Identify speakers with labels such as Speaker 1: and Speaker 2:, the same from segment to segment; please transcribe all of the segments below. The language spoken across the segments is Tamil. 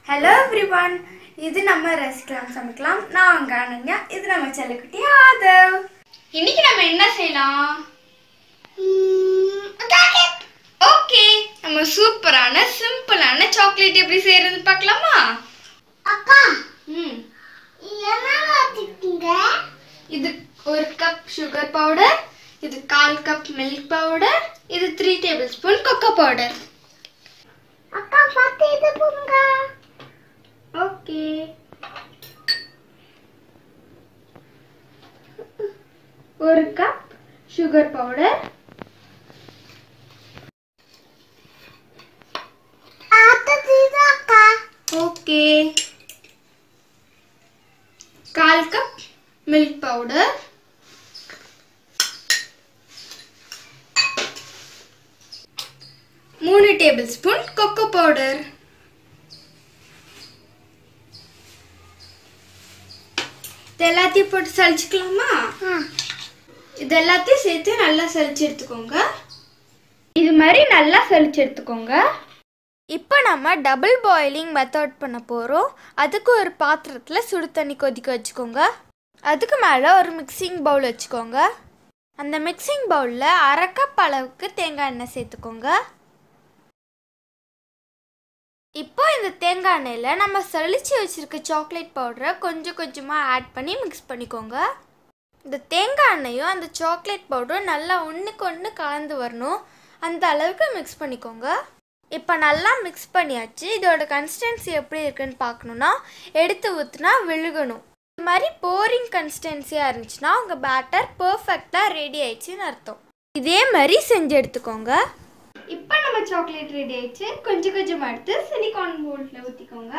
Speaker 1: ஹலோ எவ்ரிவன் இது நம்ம ரசிக்கலாம் சமைக்கலாம் நான் அங்க அனன்யா இது நம்ம செல்லக்குட்டி ஆதவ் இன்னைக்கு நம்ம என்ன செய்யலாம் ஓகே நம்ம சூப்பரான சிம்பிளான சாக்லேட் எப்படி செய்யறது பார்க்கலாமா
Speaker 2: அக்கா
Speaker 1: ம்
Speaker 2: என்ன வச்சுக்கீங்க
Speaker 1: இது ஒரு கப் சுகர் பவுடர் இது கால் கப் மில்க் பவுடர் இது three tablespoon cocoa powder
Speaker 2: அக்கா பார்த்து இது போங்க
Speaker 1: ஓகே ஒரு கப் சுகர் பவுடர்
Speaker 2: அடுத்தது அக்கா
Speaker 1: ஓகே கால் கப் மில்க் பவுடர் மூணு டேபிள் ஸ்பூன் கொக்கோ பவுடர் இது எல்லாத்தையும் போட்டு சளிச்சுக்கலாமா இது எல்லாத்தையும் சேர்த்து நல்லா சளிச்சு எடுத்துக்கோங்க இது மாதிரி நல்லா சளிச்சு எடுத்துக்கோங்க இப்போ நம்ம டபுள் பாயிலிங் மெத்தட் பண்ண போகிறோம் அதுக்கு ஒரு பாத்திரத்தில் சுடு தண்ணி கொதிக்க வச்சுக்கோங்க அதுக்கு மேலே ஒரு மிக்சிங் பவுல் வச்சுக்கோங்க அந்த மிக்சிங் பவுலில் அரை கப் அளவுக்கு தேங்காய் எண்ணெய் சேர்த்துக்கோங்க இப்போ இந்த தேங்காய் எண்ணெயில் நம்ம சளிச்சு வச்சுருக்க சாக்லேட் பவுடரை கொஞ்சம் கொஞ்சமாக ஆட் பண்ணி மிக்ஸ் பண்ணிக்கோங்க இந்த தேங்காய் எண்ணெயும் அந்த சாக்லேட் பவுடரும் நல்லா ஒன்றுக்கு ஒன்று கலந்து வரணும் அந்த அளவுக்கு மிக்ஸ் பண்ணிக்கோங்க இப்போ நல்லா மிக்ஸ் பண்ணியாச்சு இதோட கன்சிஸ்டன்சி எப்படி இருக்குன்னு பார்க்கணுன்னா எடுத்து ஊற்றுனா விழுகணும் இது மாதிரி போரிங் கன்சிஸ்டன்சியாக இருந்துச்சுன்னா உங்கள் பேட்டர் பர்ஃபெக்டாக ரெடி ஆயிடுச்சுன்னு அர்த்தம் இதே மாதிரி செஞ்சு எடுத்துக்கோங்க இப்போ நம்ம சாக்லேட் ரெடி ஆயிடுச்சு கொஞ்சம் கொஞ்சமாக எடுத்து சிலிகான் போல்ட்டில் ஊற்றிக்கோங்க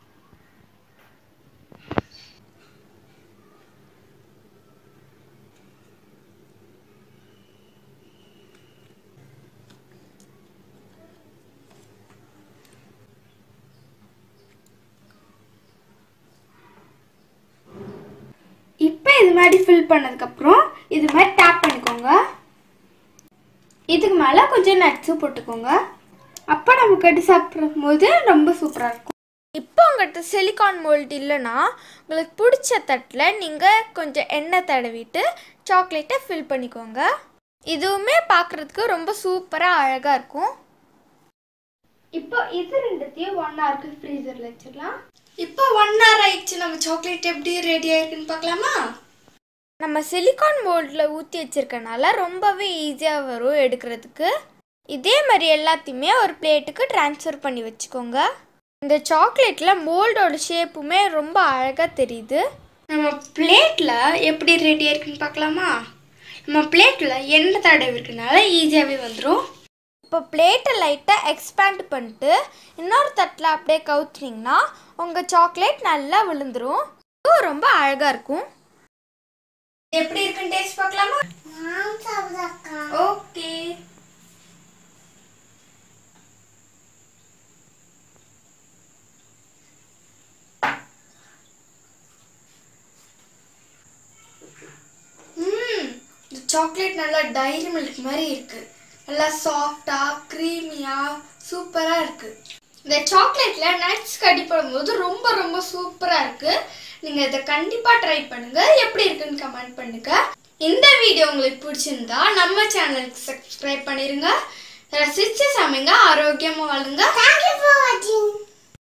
Speaker 1: இப்போ இது மாதிரி ஃபில் பண்ணதுக்கப்புறம் இது மாதிரி டேப் பண்ணிக்கோங்க இதுக்கு மேலே கொஞ்சம் நட்ஸும் போட்டுக்கோங்க அப்போ நமக்கு எடுத்து சாப்பிடும் போது ரொம்ப சூப்பராக இருக்கும் இப்போ உங்கள்கிட்ட சிலிகான் மோல்ட் இல்லைன்னா உங்களுக்கு பிடிச்ச தட்டில் நீங்கள் கொஞ்சம் எண்ணெய் தடவிட்டு சாக்லேட்டை ஃபில் பண்ணிக்கோங்க இதுவுமே பார்க்குறதுக்கு ரொம்ப சூப்பராக அழகாக இருக்கும் இப்போ இது ரெண்டுத்தையும் ஒன் ஹவருக்கு ஃப்ரீசரில் வச்சிடலாம் இப்போ ஒன் ஹவர் ஆயிடுச்சு நம்ம சாக்லேட் எப்படி ரெடி ஆயிருக்குன்னு பார்க்கலாமா நம்ம சிலிகான் மோல்டில் ஊற்றி வச்சிருக்கனால ரொம்பவே ஈஸியாக வரும் எடுக்கிறதுக்கு இதே மாதிரி எல்லாத்தையுமே ஒரு பிளேட்டுக்கு ட்ரான்ஸ்ஃபர் பண்ணி வச்சுக்கோங்க இந்த சாக்லேட்டில் மோல்டோட ஷேப்புமே ரொம்ப அழகாக தெரியுது நம்ம பிளேட்டில் எப்படி ரெடி ஆயிருக்குன்னு பார்க்கலாமா நம்ம பிளேட்டில் எண்ணெய் தடவி இருக்கனால ஈஸியாகவே வந்துடும் இப்போ பிளேட்டை லைட்டாக எக்ஸ்பேண்ட் பண்ணிட்டு இன்னொரு தட்டில் அப்படியே கவுத்துனீங்கன்னா உங்கள் சாக்லேட் நல்லா விழுந்துரும் இதுவும் ரொம்ப அழகாக இருக்கும் எப்படி இருக்குன்னு டேஸ்ட் பார்க்கலாமா
Speaker 2: நான் சாப்பிட அக்கா
Speaker 1: ஓகே ம் இந்த சாக்லேட் நல்லா டைரி மில்க் மாதிரி இருக்கு நல்லா சாஃப்டா க்ரீமியா சூப்பரா இருக்கு இந்த சாக்லேட்ல நட்ஸ் கடிப்படும் போது ரொம்ப ரொம்ப சூப்பரா இருக்கு நீங்க இதை கண்டிப்பா ட்ரை பண்ணுங்க எப்படி இருக்குன்னு கமெண்ட் பண்ணுங்க இந்த வீடியோ உங்களுக்கு பிடிச்சிருந்தா நம்ம சேனலுக்கு சப்ஸ்கிரைப் பண்ணிருங்க ரசிச்சு சமைங்க ஆரோக்கியமா வாழுங்க
Speaker 2: தேங்க்யூ ஃபார் வாட்சிங்